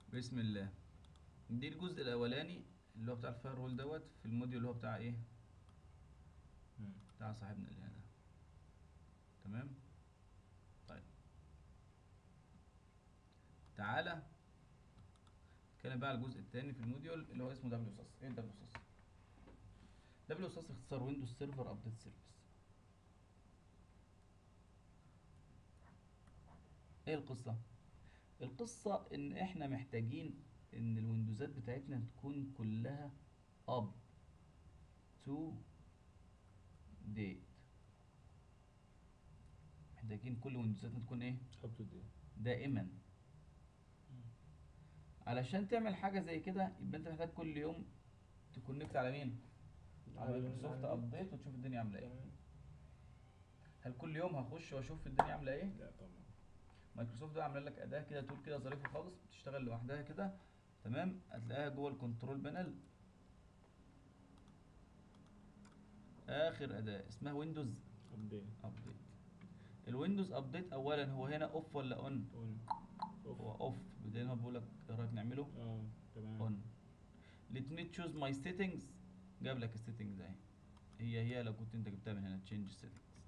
بسم الله دي الجزء الاولاني اللي هو بتاع الفاير وول دوت في الموديول اللي هو بتاع ايه مم. بتاع صاحبنا اللي هنا تمام طيب تعالى نتكلم بقى على الجزء الثاني في الموديول اللي هو اسمه دبليو اس ايه دبليو اس دبليو اس اختصار ويندوز سيرفر ابديت سيرفيس ايه القصه القصه ان احنا محتاجين ان الويندوزات بتاعتنا تكون كلها اب تو ديت محتاجين كل ويندوزاتنا تكون ايه اب تو ديت دائما علشان تعمل حاجه زي كده يبقى انت محتاج كل يوم تكونكت على مين على مايكروسوفت ابديت وتشوف الدنيا عامله ايه هل كل يوم هخش واشوف الدنيا عامله ايه لا طبعا مايكروسوفت بقى عامله لك اداه كده تقول كده ظريفه خالص بتشتغل لوحدها كده تمام هتلاقيها جوه الكنترول بانل اخر اداه اسمها ويندوز ابديت ابديت الويندوز ابديت اولا هو هنا اوف ولا اون اون هو اوف بدل ما بقول لك ايه رايك نعمله اه تمام اون let me choose my settings جاب لك السيتنجز اهي هي هي لو كنت انت جبتها من هنا change settings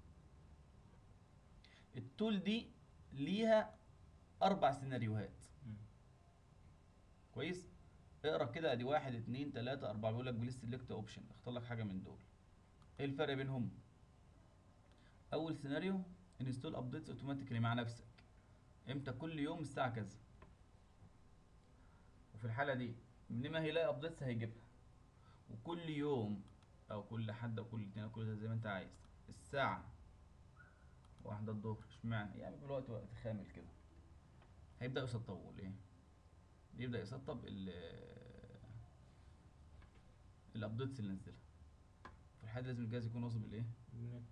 التول دي ليها اربع سيناريوهات مم. كويس اقرا كده ادي واحد اتنين تلاته اربعه بيقول لك بليست سيلكت اوبشن اختار لك حاجه من دول ايه الفرق بينهم اول سيناريو انستول ابديتس اوتوماتيكلي مع نفسك امتى كل يوم الساعه كذا وفي الحاله دي من ما هيلاقي ابديتس هيجيبها وكل يوم او كل حد او كل اتنين او كل تلاتة زي ما انت عايز الساعه واحدة الظهر اشمعنى يعني بالوقت وقت خامل كده هيبدأ يسطبوا ليه يبدأ يسطب ال الابديتس اللي نزلها في الحالة دي لازم الجهاز يكون واصل بالايه النت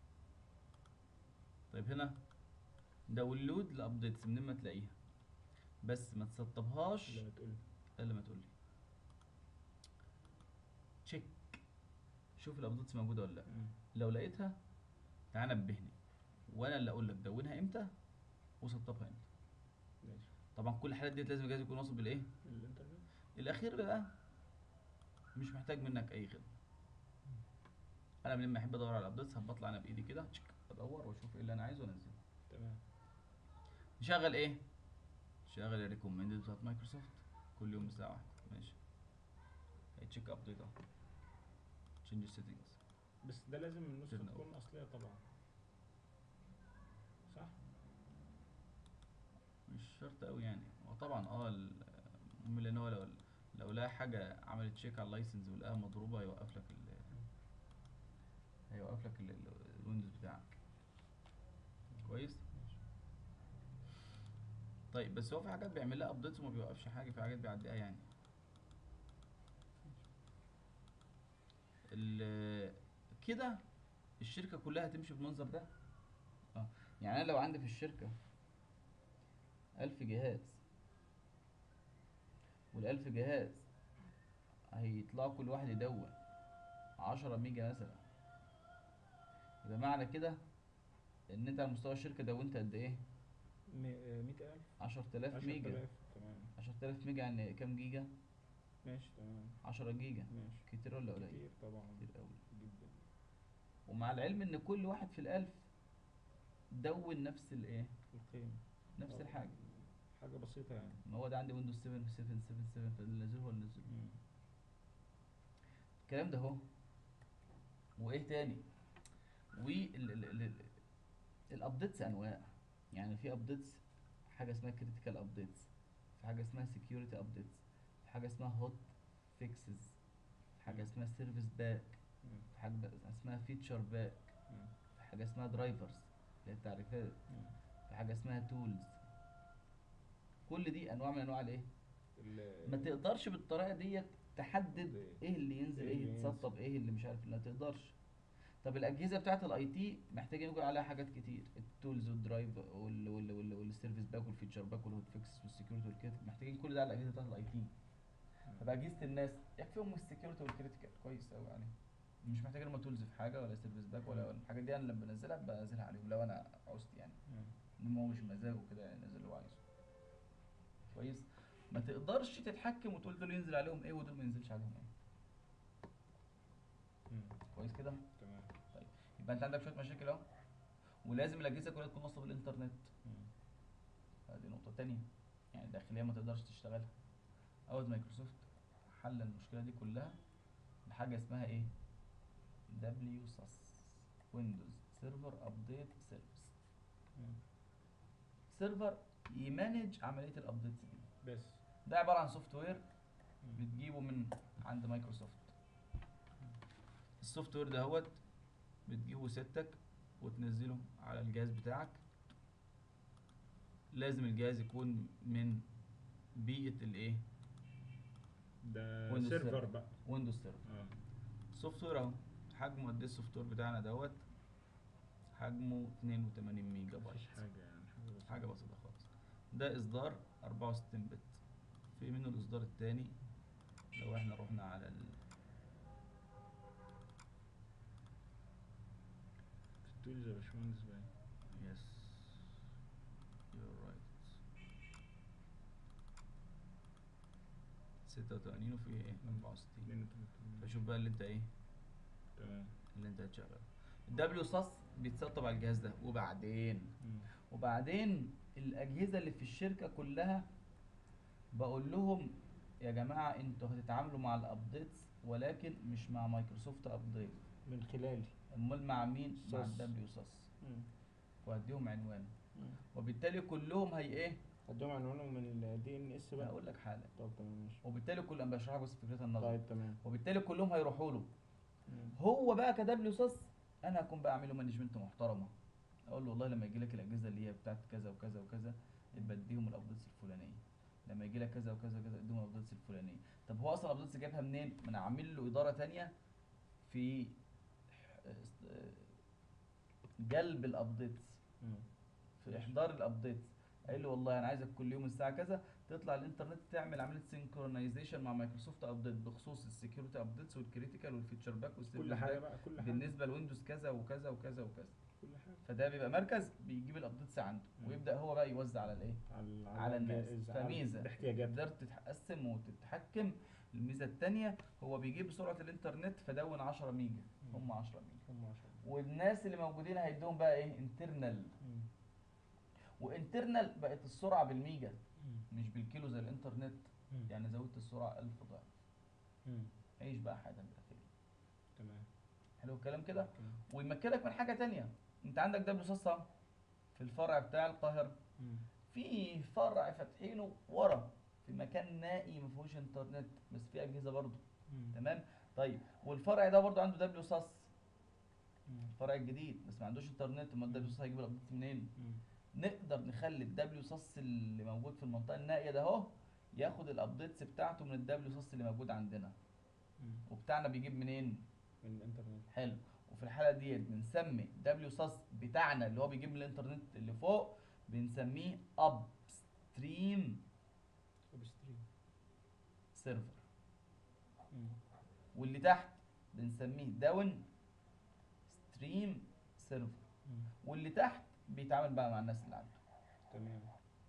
طيب هنا داونلود الابديتس من ما تلاقيها بس ما تسطبهاش لما تقول الا ما تقول لي تشيك شوف الابديتس موجوده ولا لا مم. لو لقيتها تعالى نبهني وانا اللي اقول لك دونها امتى وسطبها امتى ماشي طبعا كل الحالات ديت لازم الجهاز يكون واصل بالايه الانترنت الاخير بقى مش محتاج منك اي خدمه انا من لما احب ادور على الابديتس بطلع انا بايدي كده تشيك ادور واشوف ايه اللي انا عايزه وانزله تمام نشغل ايه شغل الريكومندد بتاعت مايكروسوفت كل يوم الساعه واحدة ماشي هيتشيك ابديت اهو تشينج سيتنجز بس ده لازم النسخة سيبنا تكون أصلية طبعا صح؟ مش شرط قوي يعني هو طبعا اه ال- المهم لان هو لو لو لقى حاجه عملت تشيك على اللايسنس ولقاها مضروبه هيوقف لك ال هيوقف لك ال- ال- الويندوز بتاعك كويس ماشي طيب بس هو في حاجات بيعمل لها ابديتس وما بيوقفش حاجه في حاجات بيعديها يعني ال- كده الشركه كلها هتمشي بالمنظر ده اه يعني انا لو عندي في الشركه ألف جهاز والألف جهاز هيطلعوا كل واحد يدون عشرة ميجا مثلا يبقى معنى كده ان انت على مستوى الشركة دونت قد ايه؟ مية ألف عشرة آلاف ميجا تمام عشرة آلاف ميجا يعني كام جيجا؟ ماشي تمام عشرة جيجا ماشي كتير ولا قليل؟ كتير طبعا كتير قوي جدا ومع العلم ان كل واحد في الألف دون نفس الايه؟ القيمة نفس آه، الحاجة حاجة بسيطة يعني ما هو ده عندي ويندوز 7 7 7 7 فاللي نزله هو اللي نزله مم. الكلام ده اهو وايه تاني وال الابديتس انواع يعني في ابديتس حاجه اسمها كريتيكال ابديتس في حاجه اسمها سكيورتي ابديتس في حاجه اسمها هوت فيكسز في حاجه اسمها سيرفيس باك مم. في حاجه اسمها فيتشر باك مم. في حاجه اسمها درايفرز اللي هي التعريفات مم. في حاجه اسمها تولز كل دي انواع من انواع الايه ال- ما تقدرش بالطريقه ديت تحدد إيه؟ ايه اللي ينزل إيه ايه اللي يتسطب ايه اللي مش عارف لا تقدرش طب الاجهزه بتاعه الاي تي محتاجين يكون عليها حاجات كتير التولز والدرايف وال وال وال والسيرفيس باك والفيتشر باك والهوت فيكس والسكيورتي والكريتيكال محتاجين كل ده على الاجهزه بتاعه الاي تي طب اجهزه الناس يكفيهم السكيورتي والكريتيكال كويس قوي عليهم مش محتاج لهم تولز في حاجه ولا سيرفيس باك ولا ولا الحاجات دي انا لما بنزلها بنزلها عليهم لو انا عوزت يعني مم. انما هو مش مزاجه كده يعني ينزل اللي هو عايزه كويس ما تقدرش تتحكم وتقول دول ينزل عليهم ايه ودول ما ينزلش عليهم ايه مم. كويس كده تمام يبقى انت عندك شويه مشاكل اهو ولازم الاجهزه كلها تكون واصله بالانترنت مم. هذه نقطه تانية يعني الداخليه ما تقدرش تشتغلها اول مايكروسوفت حل المشكله دي كلها بحاجه اسمها ايه دبليو ساس ويندوز سيرفر ابديت سيرفيس مم. سيرفر يمانج عمليه الابديتس دي بس ده عباره عن سوفت وير مم. بتجيبه من عند مايكروسوفت السوفت وير دهوت بتجيبه ستك وتنزله على الجهاز بتاعك لازم الجهاز يكون من بيئة الايه ده Windows سيرفر Server. بقى ويندوز سيرفر اه السوفت وير اهو حجمه قد ايه السوفت وير بتاعنا دوت حجمه 82 ميجا بايت مفيش حاجة يعني حاجة بسيطة. حاجة بسيطة خالص ده اصدار 64 بت في منه الاصدار التاني لو احنا رحنا على ال في التولز يا باشمهندس باين Yes, you're right. 86 وفي ايه 64 82. فشوف بقى اللي انت ايه تمام اللي انت هتشغله الدبليو ساس بيتسطب على الجهاز ده وبعدين مم. وبعدين الاجهزه اللي في الشركه كلها بقول لهم يا جماعه انتوا هتتعاملوا مع الابديتس ولكن مش مع مايكروسوفت ابديت من خلالي امال مع مين مع SAS. الدبليو ساس مم. وهديهم عنوان مم. وبالتالي كلهم هي ايه هدوم عنوانهم من الدي ان اس بقى هقول لك حاجه طب تمام ماشي وبالتالي كل انا بشرح لك بس فكرتها النظر طيب تمام وبالتالي كلهم هيروحوا له مم. هو بقى كدبليو ساس انا هكون بقى اعمل له مانجمنت محترمه اقول له والله لما يجي لك الاجهزه اللي هي بتاعت كذا وكذا وكذا يبقى اديهم الابديتس الفلانيه لما يجي لك كذا وكذا وكذا اديهم الابديتس الفلانيه طب هو اصلا الابديتس جايبها منين ما انا عامل له اداره تانية في جلب الابديتس مم. في ماشي. احضار الابديتس قايل له والله انا عايزك كل يوم الساعه كذا تطلع الانترنت تعمل عمليه سينكرونايزيشن مع مايكروسوفت ابديت بخصوص السكيورتي ابديتس والكريتيكال والفيتشر باك كل حاجة بقى كل حاجة بالنسبه لويندوز كذا وكذا وكذا وكذا كل حاجة فده بيبقى مركز بيجيب الابديتس عنده مم. ويبدا هو بقى يوزع على الايه على على الناس الجهاز، على فميزه الاحتياجات قدرت تقسم وتتحكم الميزه الثانيه هو بيجيب سرعه الانترنت فدون 10 ميجا مم. هم 10 ميجا هم عشرة. والناس اللي موجودين هيدوهم بقى ايه انترنال مم. وانترنال بقت السرعه بالميجا مم. مش بالكيلو زي الانترنت مم. يعني زودت السرعه 1000 ضعف مم. عيش بقى حياتك بالخير تمام حلو الكلام كده تمام. ويمكنك من حاجه تانية انت عندك دبليو ساسا في الفرع بتاع القاهره مم. في فرع فاتحينه ورا في مكان نائي ما فيهوش انترنت بس في اجهزه برضه مم. تمام طيب والفرع ده برضه عنده دبليو ساس مم. الفرع الجديد بس ما عندوش انترنت امال الدبليو ساس هيجيب الابديت منين مم. نقدر نخلي الدبليو ساس اللي موجود في المنطقه النائيه ده اهو ياخد الابديتس بتاعته من الدبليو ساس اللي موجود عندنا مم. وبتاعنا بيجيب منين من الانترنت حلو وفي الحاله ديت بنسمي دبليو ساس بتاعنا اللي هو بيجيب من الانترنت اللي فوق بنسميه اب ستريم ابستريم سيرفر واللي تحت بنسميه داون ستريم سيرفر واللي تحت بيتعامل بقى مع الناس اللي عنده تمام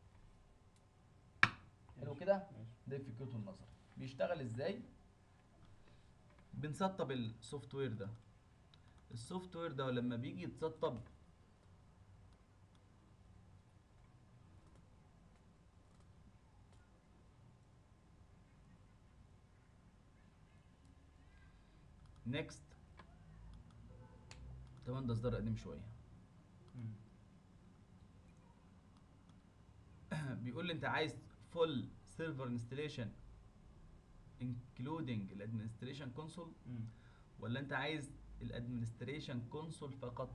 حلو ماشي. كده ماشي ده فكرته النظر بيشتغل ازاي بنسطب السوفت وير ده السوفت وير ده لما بيجي يتسطب نيكست طبعا ده اصدار قديم شويه مم. بيقول لي انت عايز فول سيرفر انستليشن including الادمنستريشن كونسول مم. ولا انت عايز الادمنستريشن كونسول فقط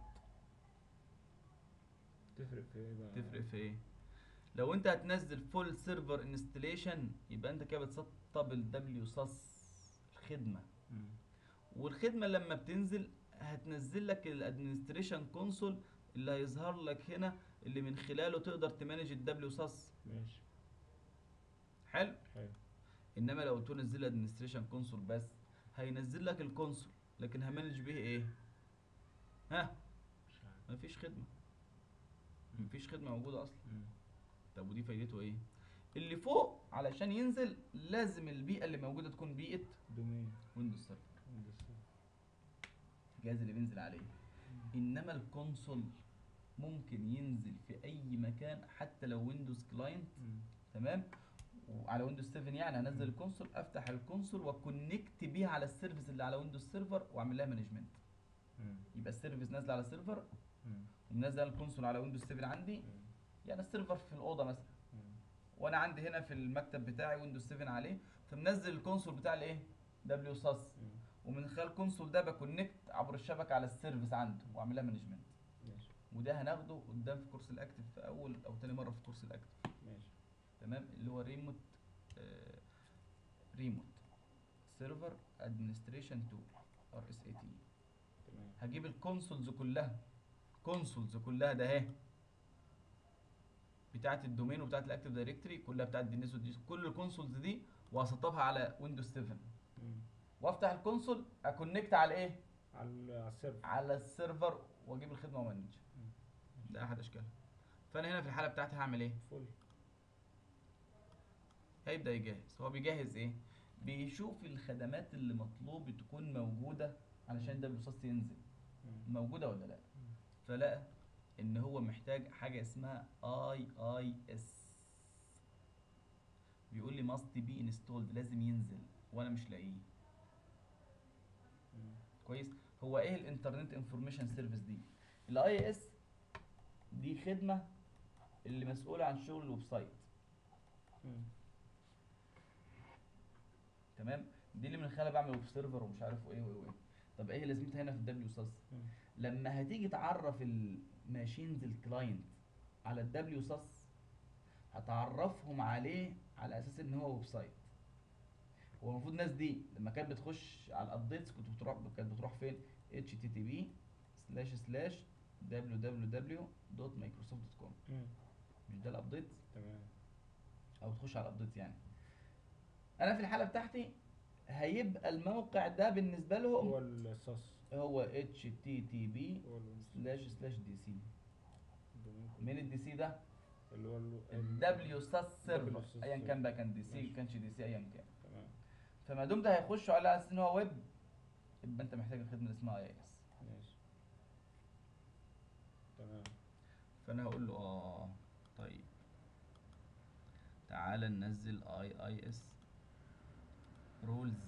تفرق في ايه بقى تفرق في ايه لو انت هتنزل فول سيرفر انستليشن يبقى انت كده بتسطب الدبليو ساس الخدمه مم. والخدمه لما بتنزل هتنزل لك الادمنستريشن كونسول اللي هيظهر لك هنا اللي من خلاله تقدر تمانج الدبليو ساس ماشي حلو حلو انما لو قلت له نزل لي ادمنستريشن كونسول بس هينزل لك الكونسول لكن همانج بيه ايه ها مش عارف مفيش خدمه مفيش خدمه موجوده اصلا مم. طب ودي فايدته ايه اللي فوق علشان ينزل لازم البيئه اللي موجوده تكون بيئه دومين ويندوز سيرفر ويندوز الجهاز اللي بينزل عليه انما الكونسول ممكن ينزل في اي مكان حتى لو ويندوز كلاينت تمام وعلى ويندوز 7 يعني هنزل الكونسول افتح الكونسول واكونكت بيها على السيرفيس اللي على ويندوز سيرفر واعمل لها مانجمنت يبقى السيرفيس نازله على السيرفر ومنزل الكونسول على ويندوز 7 عندي يعني السيرفر في الاوضه مثلا وانا عندي هنا في المكتب بتاعي ويندوز 7 عليه فمنزل الكونسول بتاع الايه دبليو ساس ومن خلال الكونسول ده بكونكت عبر الشبكه على السيرفيس عنده واعمل لها مانجمنت ماشي وده هناخده قدام في كورس الاكتف في اول او تاني مره في كورس الاكتف ماشي تمام اللي هو ريموت آه ريموت سيرفر ادمنستريشن تول ار اس اي تي تمام هجيب الكونسولز كلها كونسولز كلها ده اهي بتاعت الدومين وبتاعت الاكتف دايركتوري كلها بتاعت دي ودي كل الكونسولز دي واسطبها على ويندوز 7 وافتح الكونسول اكونكت على ايه على على السيرفر على السيرفر واجيب الخدمه ومانج ده احد اشكالها فانا هنا في الحاله بتاعتي هعمل ايه فل هيبدا يجهز هو بيجهز ايه بيشوف الخدمات اللي مطلوب تكون موجوده علشان ده الرصاص ينزل موجوده ولا لا فلقى ان هو محتاج حاجه اسمها اي اي اس بيقول لي ماست بي انستولد لازم ينزل وانا مش لاقيه كويس هو ايه الانترنت انفورميشن سيرفيس دي الاي اس دي خدمه اللي مسؤوله عن شغل الويب سايت تمام دي اللي من خلالها بعمل ويب سيرفر ومش عارف ايه وايه وايه طب ايه لازمتها هنا في الدبليو ساس لما هتيجي تعرف الماشينز الكلاينت على الدبليو ساس هتعرفهم عليه على اساس ان هو ويب سايت هو المفروض الناس دي لما كانت بتخش على الابديتس كنت بتروح كانت بتروح فين اتش تي تي بي سلاش سلاش www.microsoft.com مش ده الابديت تمام او تخش على الابديت يعني انا في الحاله بتاعتي هيبقى الموقع ده بالنسبه لهم هو الصص هو اتش تي تي بي هو ال- سلاش سلاش دي سي الدومين كله. مين الدي سي ده اللي هو ال- الدبليو ساس سيرفر WSS ايا كان بقى كان دي سي ماشي. كانش دي سي ايا كان تمام فما دام ده هيخشوا على اساس ان هو ويب يبقى انت محتاج الخدمه اللي اسمها اي اس ماشي تمام فانا هقول له اه طيب تعال ننزل اي اي اس رولز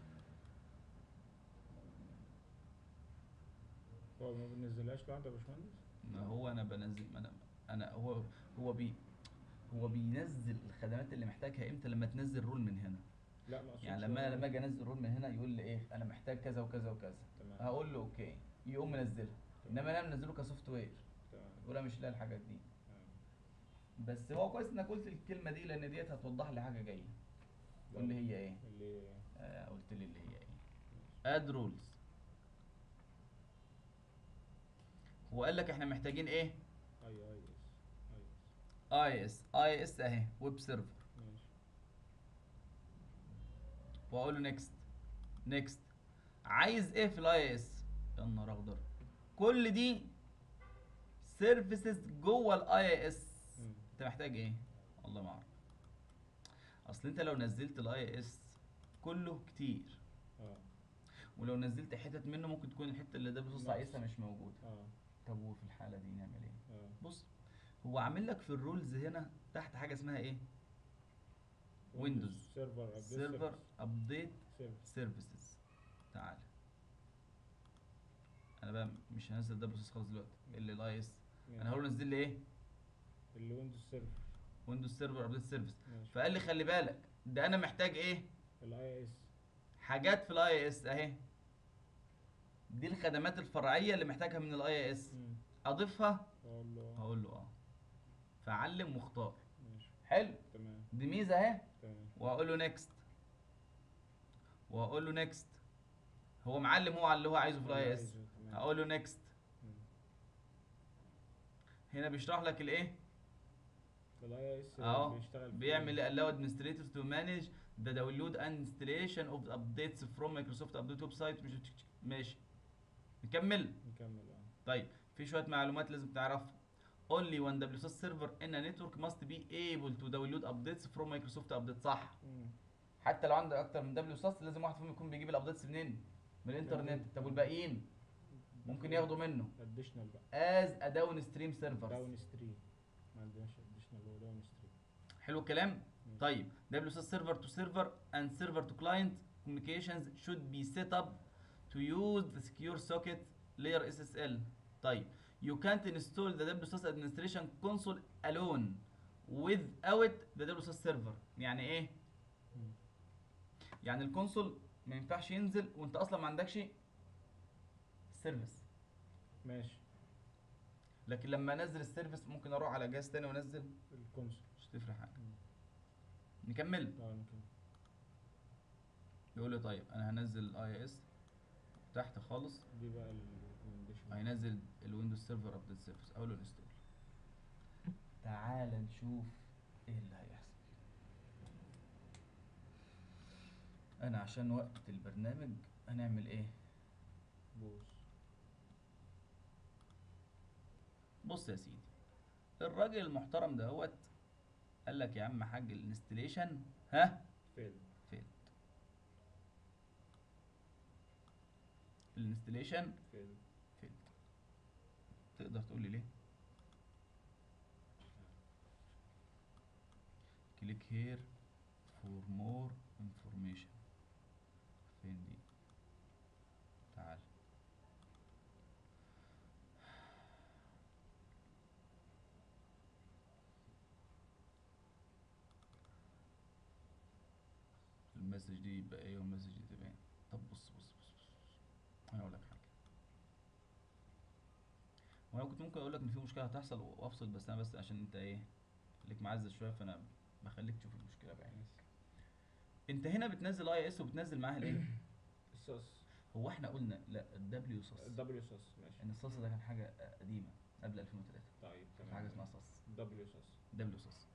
هو ما بنزلهاش لوحده يا باشمهندس ما هو انا بنزل ما انا انا هو هو بي هو بينزل الخدمات اللي محتاجها امتى لما تنزل رول من هنا لا ما اقصدش يعني لما هو- لما اجي انزل رول من هنا يقول لي ايه انا محتاج كذا وكذا وكذا تمام هقول له اوكي يقوم منزلها انما انا منزله كسوفت وير تمام يقول انا مش لاقي الحاجات دي تمام. بس هو كويس انك قلت الكلمه دي لان ديت هتوضح لي حاجه جايه قول لي هي ايه اللي آه قلت لي اللي هي ايه اد رولز هو قال لك احنا محتاجين ايه اي اي اس اي اس اي اس اي اس اهي ويب سيرفر ماشي واقول له نيكست نيكست عايز ايه في الاي اس يا نهار اخضر كل دي سيرفيسز جوه الاي اس مم. انت محتاج ايه والله ما اعرف اصل انت لو نزلت الاي اس كله كتير اه ولو نزلت حتت منه ممكن تكون الحته اللي ده بصوص ناقص. عايزها مش موجوده اه طب وفي الحاله دي نعمل ايه اه بص هو عامل لك في الرولز هنا تحت حاجه اسمها ايه ويندوز سيرفر سيرفر ابديت سيرفر سيرفيسز تعال انا بقى مش هنزل ده بروسيس خالص دلوقتي اللي الاي اس انا هقول له نزل لي ايه الويندوز سيرفر ويندوز سيرفر ابديت سيرفيس ماشي فقال لي خلي بالك ده انا محتاج ايه الاي اس حاجات في الاي اس اهي دي الخدمات الفرعيه اللي محتاجها من الاي اس اضيفها اقول له هقول له اه فعلم واختار ماشي حلو تمام دي ميزه اهي تمام وهقول له نيكست وهقول له نيكست هو معلم هو على اللي هو عايزه في الاي اس عايزه، تمام. هقول له نيكست مم. هنا بيشرح لك الايه الاي اس اهو بيشتغل في- بيعمل allow administrators to manage the download and installation of updates from Microsoft update web site مش ماشي نكمل نكمل اه طيب في شويه معلومات لازم تعرفها only one WSUS server in a network must be able to download updates from Microsoft update صح مم. حتى لو عندك اكتر من WSUS لازم واحد فيهم يكون بيجيب الابديتس منين من الانترنت طب والباقيين ممكن ياخدوا منه اديشنال بقى as a downstream server داون ستريم ما عندناش اديشنال هو داون ستريم حلو الكلام طيب WSUS server to server and server to client communications should be set up to use the secure socket layer SSL طيب you can't install the WSUS administration console alone without the WSUS server يعني ايه مم. يعني الكونسول ما ينفعش ينزل وانت اصلا ما عندكش سيرفيس ماشي لكن لما انزل السيرفيس ممكن اروح على جهاز تاني وانزل الكونسول مش تفرق حاجه مم. نكمل اه يمكن يقول لي طيب انا هنزل الاي اس تحت خالص دي بقى الريكومنديشن هينزل الويندوز سيرفر ابديت سيرفيس اقول له انستول تعال نشوف ايه اللي هيحصل انا عشان وقت البرنامج هنعمل ايه بوس بص يا سيدي الراجل المحترم دهوت قال لك يا عم حاج الانستليشن ها فيل فيلد الانستليشن فيل فيلد تقدر تقول لي ليه كليك هير فور مور انفورميشن فين دي تعال المسج دي يبقى ايه والمسج دي تبقى ايه طب بص بص بص بص, بص. انا اقول لك حاجه وانا كنت ممكن اقول لك ان في مشكله هتحصل وافصل بس انا بس عشان انت ايه ليك معزه شويه فانا بخليك تشوف المشكله بعينك انت هنا بتنزل اي اس وبتنزل معاها الايه الصوص هو احنا قلنا لا الدبليو صص الدبليو صوص ماشي ان الصص ده كان حاجه قديمه قبل 2003 طيب كان تمام في حاجه اسمها صص دبليو صوص دبليو صص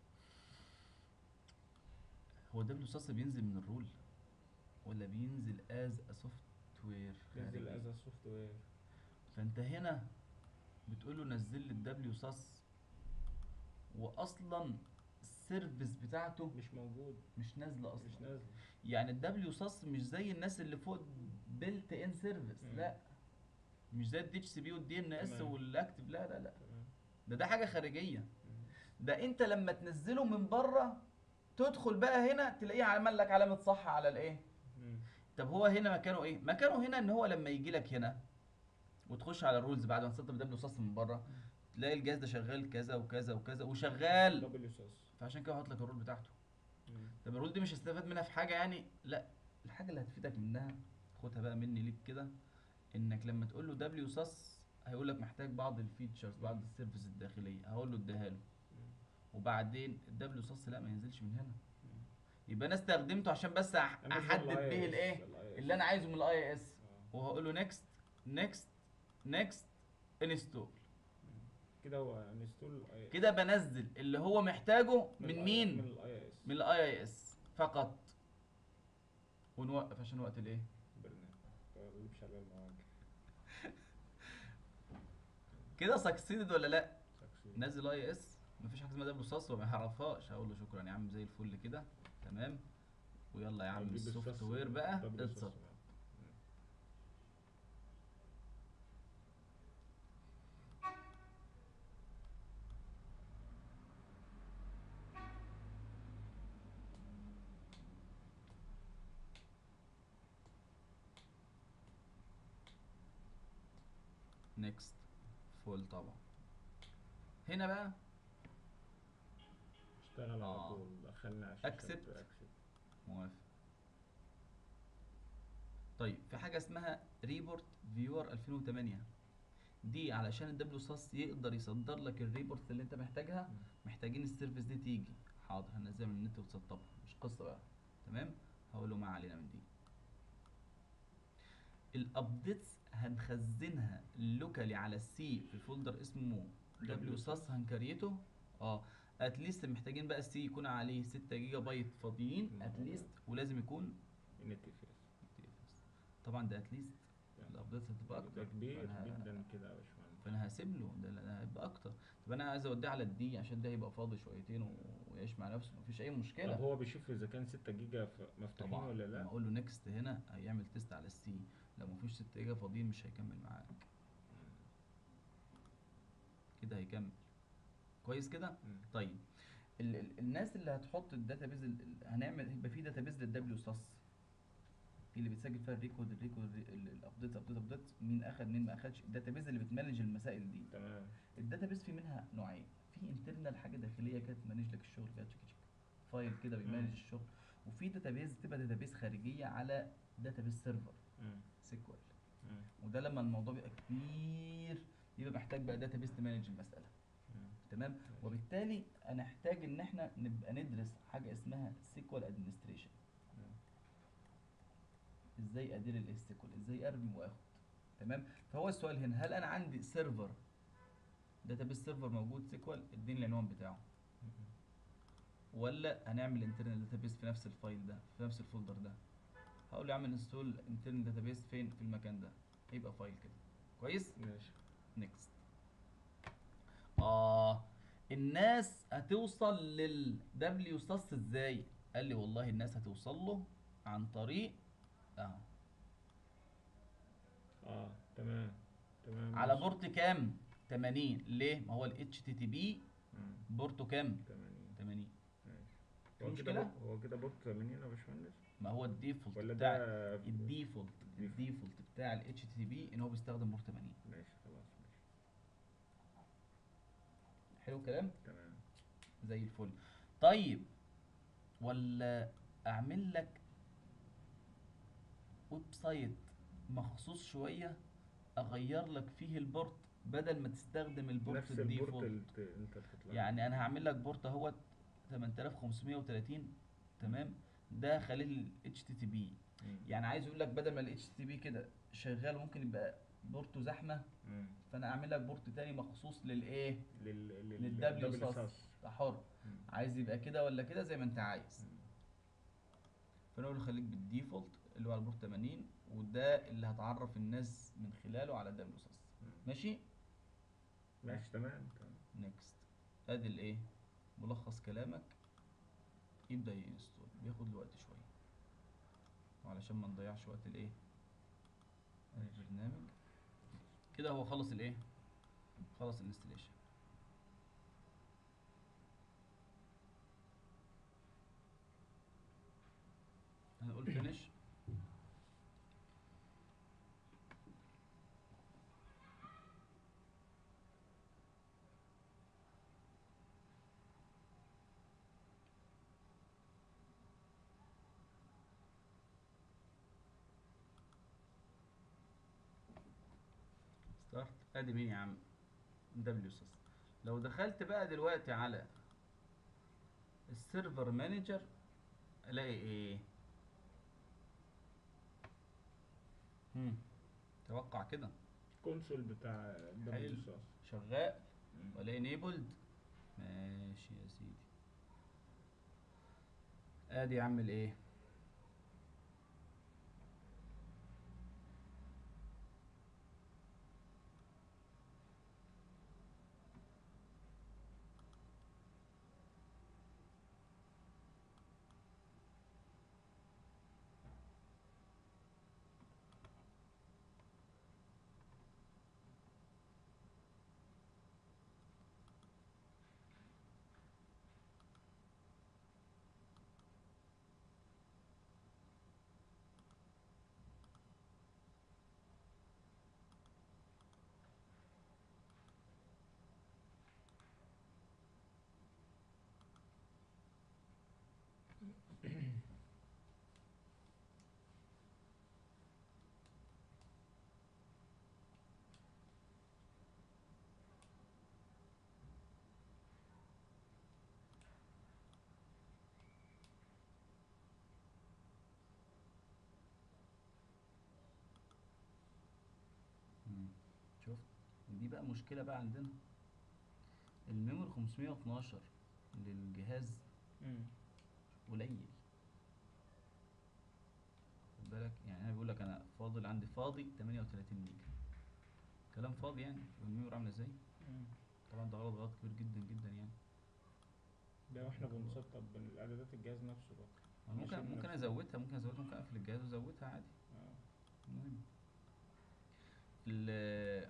هو دبليو صص بينزل من الرول ولا بينزل از ا سوفت وير نزل از سوفت وير فانت هنا بتقول له نزل لي الدبليو صص واصلا السيرفيس بتاعته مش موجود مش نازله اصلا مش نازل يعني الدبليو صص مش زي الناس اللي فوق بيلت ان سيرفيس مم. لا مش زي الدي اتش سي بي والدي ان اس تمام. والاكتف لا لا لا تمام ده ده حاجه خارجيه مم. ده انت لما تنزله من بره تدخل بقى هنا تلاقيه عمل لك علامه صح على الايه مم. طب هو هنا مكانه ايه مكانه هنا ان هو لما يجي لك هنا وتخش على الرولز بعد ما تسطب دبليو صص من بره تلاقي الجهاز ده شغال كذا وكذا وكذا وشغال دبليو صوص فعشان كده هحط لك الرول بتاعته مم. طب الرول دي مش هستفاد منها في حاجه يعني لا الحاجه اللي هتفيدك منها خدها بقى مني ليك كده انك لما تقول له دبليو صص هيقول لك محتاج بعض الفيتشرز بعض السيرفيس الداخليه هقول له اديها له مم. وبعدين الدبليو صص لا ما ينزلش من هنا مم. يبقى انا استخدمته عشان بس أح- أنا بس احدد ال به IIS الايه ال IIS. اللي انا عايزه من الاي اس آه. وهقول له نيكست نيكست نيكست انستول مم. كده هو انستول كده بنزل اللي هو محتاجه من من مين الاي اس من الاي اي اس فقط ونوقف عشان وقت الايه برنامج اللي شغال معاك كده سكسيدد ولا لا Succeed. نزل اي اس مفيش حاجه اسمها دبليو صاص وما يعرفهاش هقول له شكرا يا عم زي الفل كده تمام ويلا يا عم هتجيب السوفت الصوص وير بقى دبليو صوص اتسطب بقى. مم. نيكست فول طبعا هنا بقى اشتغل على آه. طول دخلنا على الشاشة Accept. ب accept. موافق طيب في حاجه اسمها ريبورت فيور 2008 دي علشان الدبليو صاص يقدر يصدر لك الريبورت اللي انت محتاجها مم. محتاجين السيرفيس دي تيجي حاضر هنزلها من النت وتسطبها مش قصه بقى تمام هقول له ما علينا من دي الابديتس هنخزنها لوكالي على السي في فولدر اسمه دبليو صاص هنكريته اه اتليست محتاجين بقى السي يكون عليه 6 جيجا بايت فاضيين مم. اتليست ولازم يكون NTFS. طبعا ده اتليست يعني الابديتس هتبقى ده اكتر كبير فأنا- جدا كده يا باشمهندس فانا هسيب له ده ده هيبقى اكتر طب انا عايز اوديه على الدي عشان ده هيبقى فاضي شويتين و- ويعيش مع نفسه مفيش اي مشكله طب هو بيشوف اذا كان 6 جيجا ف- مفتوحين طبعا ولا لما لا اقول له نيكست هنا هيعمل تيست على السي لو مفيش 6 جيجا فاضيين مش هيكمل معاك كده هيكمل كويس كده مم. طيب ال ال الناس اللي هتحط الداتابيز ال- ال- هنعمل هيبقى في داتابيز للدبليو ساس في اللي بتسجل فيها الريكورد الريكورد الابديت ابديت ابديت مين اخد مين ما اخدش الداتابيز اللي بتمانج المسائل دي تمام الداتابيز في منها نوعين في انترنال حاجه داخليه كده تمانج لك الشغل كده تشيك تشيك فايل كده بيمانج مم. الشغل وفي داتابيز تبقى داتابيز خارجيه على داتابيز سيرفر مم. سيكوال مم. وده لما الموضوع بيبقى كبير يبقى محتاج بقى داتابيز تمانج المساله مم. تمام وبالتالي انا احتاج ان احنا نبقى ندرس حاجه اسمها سيكوال ادمنستريشن مم. ازاي ادير السيكوال ازاي ارمي واخد تمام فهو السؤال هنا هل انا عندي سيرفر داتابيس سيرفر موجود سيكوال اديني العنوان بتاعه ولا هنعمل انترنال داتابيس في نفس الفايل ده في نفس الفولدر ده هقول له اعمل انستول انترنال داتابيس فين في المكان ده يبقى فايل كده كويس ماشي نيكست اه الناس هتوصل لل WSUS ازاي قال لي والله الناس هتوصل له عن طريق اهو اه تمام تمام على ماشي. بورت كام 80 ليه ما هو ال HTTP مم. بورته كام 80 80 ماشي في هو كده مشكلة؟ بورت- هو كده بورت 80 يا باشمهندس ما هو الديفولت ولا بتاع ده الديفولت الديفولت بتاع ال HTTP ان هو بيستخدم بورت 80 ماشي خلاص ماشي حلو الكلام تمام زي الفل طيب ولا اعمل لك ويب سايت مخصوص شويه اغير لك فيه البورت بدل ما تستخدم البورت نفس البورت الديفولت اللي ت- انت بتطلع يعني انا هعمل لك بورت اهوت 8530 تمام ده خليه ال HTTP مم. يعني عايز يقول لك بدل ما ال HTTP كده شغال ممكن يبقى بورته زحمه مم. فانا اعمل لك بورت تاني مخصوص للايه لل لل للدبليو double ساس SAS. ده حر مم. عايز يبقى كده ولا كده زي ما انت عايز مم. فانا اقول له خليك بالديفولت اللي هو على البورت 80 وده اللي هتعرف الناس من خلاله على الدبليو ساس مم. ماشي ماشي تمام تمام نيكست ادي الايه ملخص كلامك يبدا ينستول بياخد له وقت شويه وعلشان ما نضيعش وقت الايه البرنامج كده هو خلص الايه خلص الانستليشن هنقول فينيش ستارت ادي مين يا عم دبليو اس لو دخلت بقى دلوقتي على السيرفر مانجر الاقي ايه هم توقع كده كونسول بتاع حلو. دبليو ساس شغال ولا انيبلد ماشي يا سيدي ادي يا عم الايه مم. شفت دي بقى مشكلة بقى عندنا الميموري 512 للجهاز مم. قليل خد بالك يعني انا بقول لك انا فاضل عندي فاضي 38 ميجا كلام فاضي يعني الميموري عامله ازاي مم. طبعا ده غلط غلط كبير جدا جدا يعني ده واحنا بنسطب الاعدادات الجهاز نفسه بقى أنا ممكن ماشي، ممكن نفس- ازودها ممكن ازودها ممكن اقفل الجهاز وازودها عادي آه. المهم ال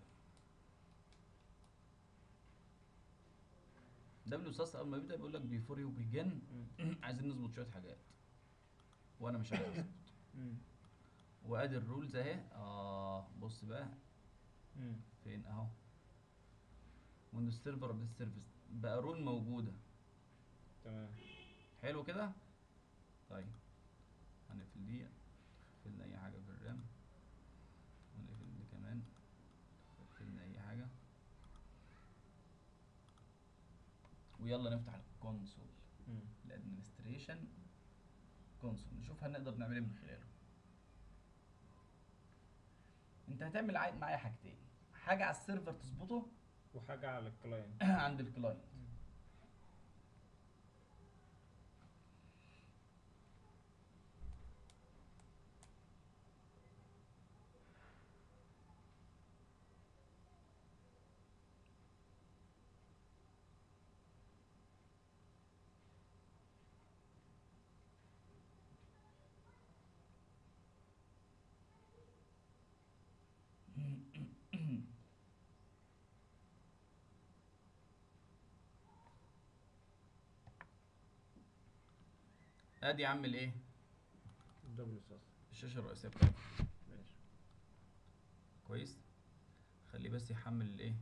دبليو ساس اول ما بيبدا بيقول لك بيفور يو بيجن مم. عايزين نظبط شويه حاجات وانا مش عايز اظبط مم. وادي الرولز اهي اه بص بقى مم. فين اهو ويندوز سيرفر ابديت سيرفيس بقى رول موجوده تمام حلو كده طيب هنقفل دي قفلنا اي حاجه في الرام ونقفل دي كمان قفلنا اي حاجه ويلا نفتح الكونسول مم. الادمنستريشن كونسول نشوف هنقدر نعمل ايه من خلاله انت هتعمل عاي- معايا حاجتين حاجه على السيرفر تظبطه وحاجة على الكلاينت عند الكلاينت ادي يا عم الايه دبل ساس الشاشه الرئيسيه بتاعتي ماشي كويس خليه بس يحمل الايه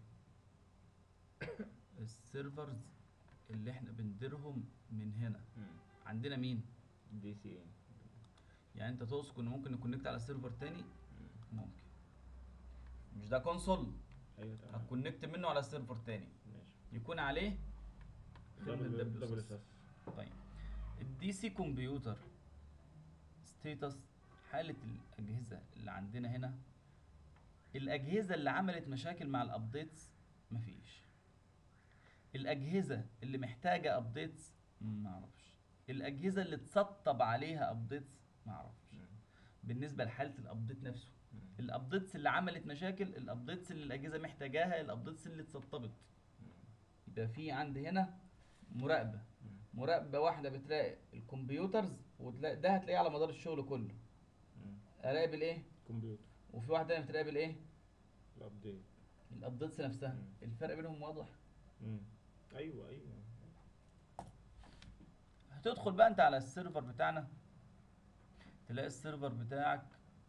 السيرفرز اللي احنا بنديرهم من هنا عندنا مين دي سي ان يعني انت تقصد ان ممكن نكونكت على سيرفر تاني ممكن مش ده كونسول ايوه تمام هتكونكت منه على سيرفر تاني ماشي يكون عليه خدمة دبل دبل دبل ساس. ساس طيب الدي سي كمبيوتر ستيتس حالة الأجهزة اللي عندنا هنا الأجهزة اللي عملت مشاكل مع الأبديتس مفيش الأجهزة اللي محتاجة أبديتس معرفش الأجهزة اللي اتسطب عليها أبديتس معرفش بالنسبة لحالة الأبديت نفسه الأبديتس اللي عملت مشاكل الأبديتس اللي الأجهزة محتاجاها الأبديتس اللي اتسطبت يبقى في عندي هنا مراقبة مراقبة واحدة بتراقب الكمبيوترز وتلاقي ده هتلاقيه على مدار الشغل كله اراقب الايه كمبيوتر وفي واحدة تانية بتراقب الايه الابديت الابديتس نفسها مم. الفرق بينهم واضح ايوه ايوه هتدخل بقى انت على السيرفر بتاعنا تلاقي السيرفر بتاعك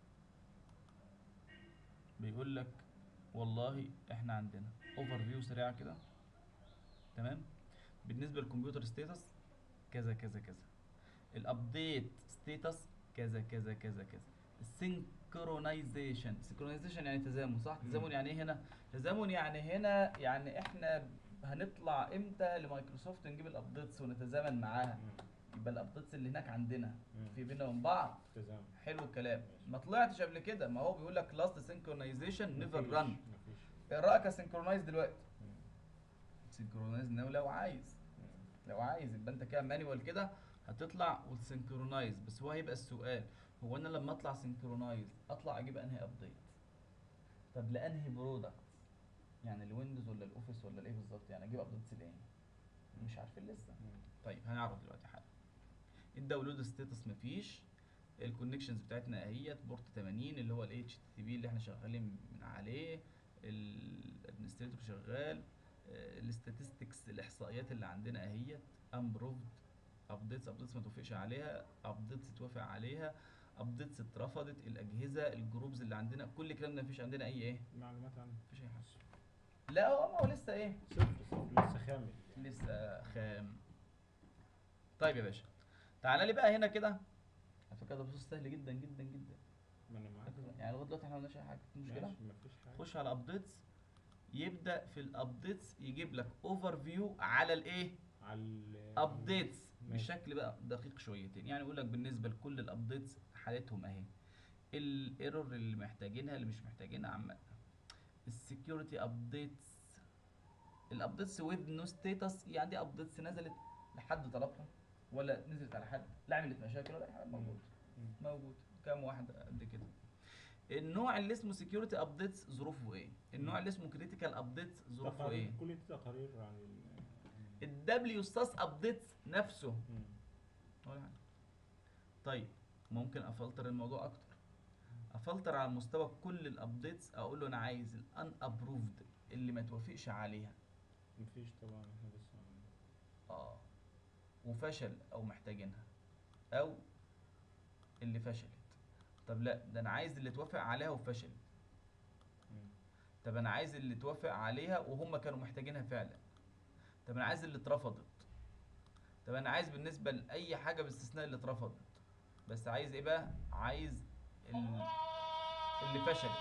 بيقول لك والله احنا عندنا اوفر فيو سريعه كده تمام بالنسبه للكمبيوتر ستيتس كذا كذا كذا الابديت ستيتس كذا كذا كذا كذا السينكرونايزيشن سينكرونايزيشن يعني تزامن صح مم. تزامن يعني ايه هنا تزامن يعني هنا يعني احنا هنطلع امتى لمايكروسوفت نجيب الابديتس ونتزامن معاها يبقى الابديتس اللي هناك عندنا في بينا وبين بعض تزامن حلو الكلام ما طلعتش قبل كده ما هو بيقول لك لاست سينكرونايزيشن نيفر مفيش- ران مفيش ايه رايك اسينكرونايز دلوقتي مم. سينكرونايز ناو لو عايز مم. لو عايز يبقى انت كده مانيوال كده هتطلع وتسينكرونايز بس هو هيبقى السؤال هو انا لما اطلع سينكرونايز اطلع اجيب انهي ابديت طب لانهي برودكت يعني الويندوز ولا الاوفيس ولا الايه بالظبط يعني اجيب ابديتس لايه مش عارفين لسه مم. طيب هنعرف دلوقتي حاجه الداونلود ستاتس مفيش الكونكشنز بتاعتنا اهيت بورت 80 اللي هو الاتش تي بي اللي احنا شغالين من عليه الادمنستريتور شغال الاستاتستكس الاحصائيات اللي عندنا اهيت امبروفد ابديتس ابديتس ما توافقش عليها ابديتس اتوافق عليها ابديتس اترفضت الاجهزه الجروبز اللي عندنا كل الكلام ده مفيش عندنا اي ايه معلومات عنه مفيش اي حاجه لا هو هو لسه ايه صفر صفر لسه خامل لسه خام طيب يا باشا تعالى لي بقى هنا كده على فكره ده بصوص سهل جدا جدا جدا ما انا معاك يعني لغايه دلوقتي احنا ما عملناش اي حاجه في مشكله ماشي مفيش حاجه خش على ابديتس يبدا في الابديتس يجيب لك اوفر فيو على الايه على ال- ابديتس ماشي. بشكل بقى دقيق شويتين يعني يقول لك بالنسبه لكل الابديتس حالتهم اهي الايرور اللي محتاجينها اللي مش محتاجينها عامه السكيورتي ابديتس الابديتس ويز نو ستاتس يعني دي ابديتس نزلت لحد طلبها ولا نزلت على حد لا عملت مشاكل ولا اي حاجه موجود مم. موجود كام واحد قد كده النوع اللي اسمه سكيورتي ابديتس ظروفه ايه النوع اللي اسمه كريتيكال ابديتس ظروفه ايه تقارير كل دي تقارير عن ال الدبليو ستاس ابديتس نفسه مم. ولا حاجة. طيب ممكن افلتر الموضوع اكتر افلتر على مستوى كل الابديتس اقول له انا عايز الان ابروفد اللي ما توافقش عليها مفيش طبعا احنا لسه عن- اه وفشل او محتاجينها او اللي فشلت طب لا ده انا عايز اللي توافق عليها وفشلت مم. طب انا عايز اللي توافق عليها وهم كانوا محتاجينها فعلا طب انا عايز اللي اترفضت طب انا عايز بالنسبه لاي حاجه باستثناء اللي اترفضت بس عايز ايه بقى عايز ال- اللي فشلت